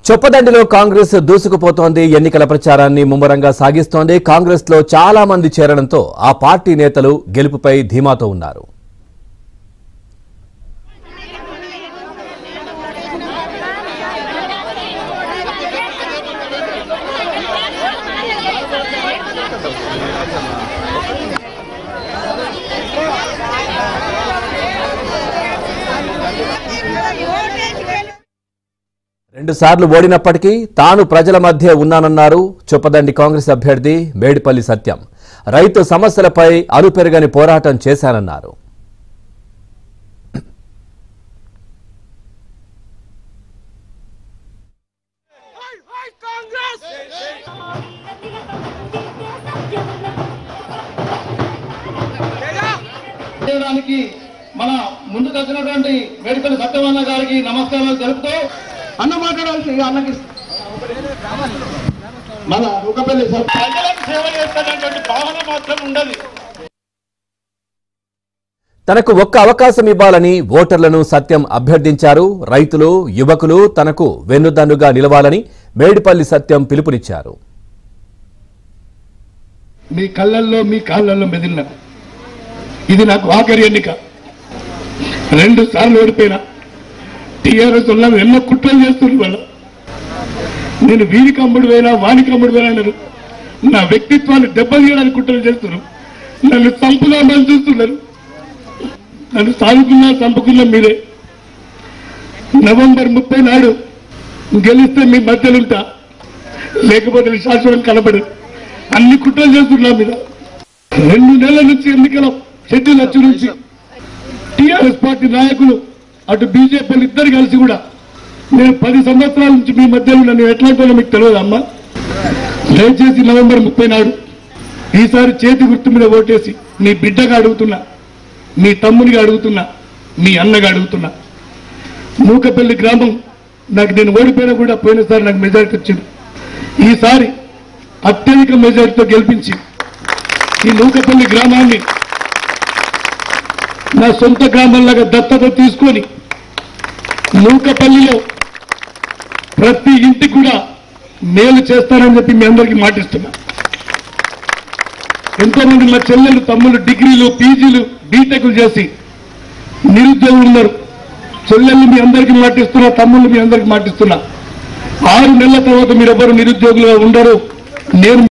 చొప్పదండిలో కాంగ్రెస్ దూసుకుపోతోంది ఎన్నికల ప్రచారాన్ని ముమ్మరంగా సాగిస్తోంది కాంగ్రెస్ లో చాలా మంది చేరడంతో ఆ పార్టీ నేతలు గెలుపుపై ధీమాతో ఉన్నారు రెండుసార్లు ఓడినప్పటికీ తాను ప్రజల మధ్య ఉన్నానన్నారు చొప్పదండి కాంగ్రెస్ అభ్యర్థి మేడిపల్లి సత్యం రైతు సమస్యలపై అలుపెరగని పోరాటం చేశానన్నారు Fight, fight, Congress! చేయడానికి మన ముందుకు వచ్చినటువంటి మెడికల్ సత్యవన్న గారికి నమస్కారాలు తెలుపుతూ అన్న మాట్లాడాల్సి అన్నకి మన రుకపల్లి సత్- ప్రజలకు సేవ చేస్తానటువంటి భావన మాత్రం ఉండదు తనకు ఒక్క అవకాశం ఇవ్వాలని ఓటర్లను సత్యం అభ్యర్థించారు రైతులు యువకులు తనకు వెన్నుదన్నుగా నిలవాలని మేడిపల్లి సత్యం పిలుపునిచ్చారు మీ కళ్ళల్లో మీ కాళ్ళల్లో మెదిలిన ఇది నాకు ఆఖరి ఎన్నిక రెండు సార్లు ఓడిపోయినా టీఆర్ఎస్ వల్ల ఎన్నో కుట్రలు చేస్తున్నారు వాళ్ళు నేను వీరికి అమ్ముడు పోయినా వానికి అమ్ముడు పోయినా అన్నారు నా వ్యక్తిత్వాన్ని దెబ్బతీయడానికి కుట్రలు చేస్తున్నారు నన్ను చంపుదామని చూస్తున్నారు నన్ను సాగుకున్నా చంపుకున్నా మీరే నవంబర్ ముప్పై నాడు గెలిస్తే మీ మధ్యలుంటా లేకపోతే నీ శాశ్వతం కనబడదు అన్ని కుట్రలు చేస్తున్నా మీద రెండు నెలల నుంచి ఎన్నికల షెడ్యూల్ వచ్చి నుంచి టిఆర్ఎస్ పార్టీ నాయకులు అటు బీజేపీ ఇద్దరు కలిసి కూడా నేను పది సంవత్సరాల నుంచి మీ మధ్యలో నన్ను ఎట్లాంటి మీకు తెలియదు అమ్మా దయచేసి నవంబర్ ముప్పై నాడు ఈసారి చేతి గుర్తు మీద ఓటేసి మీ బిడ్డగా అడుగుతున్నా మీ తమ్మునిగా అడుగుతున్నా మీ అన్నగా అడుగుతున్నా మూకపల్లి గ్రామం నాకు నేను ఓడిపోయినా కూడా పోయినసారి నాకు మెజారిటీ వచ్చింది ఈసారి అత్యధిక మెజారిటీతో గెలిపించి ఈ నూకపల్లి గ్రామాన్ని నా సొంత గ్రామంలాగా దత్తత తీసుకొని నూకపల్లిలో ప్రతి ఇంటికి కూడా మేలు చేస్తానని చెప్పి మీ అందరికీ మాటిస్తున్నా ఎంతో మంది మా చెల్లెలు తమ్ముళ్ళు డిగ్రీలు పీజీలు బీటెక్లు చేసి నిరుద్యోగులు ఉన్నారు చెల్లెళ్ళు మీ అందరికీ మాటిస్తున్నా తమ్ముళ్ళు మీ అందరికీ మాటిస్తున్నా ఆరు నెలల తర్వాత మీరెవ్వరు నిరుద్యోగులుగా ఉండరు నేను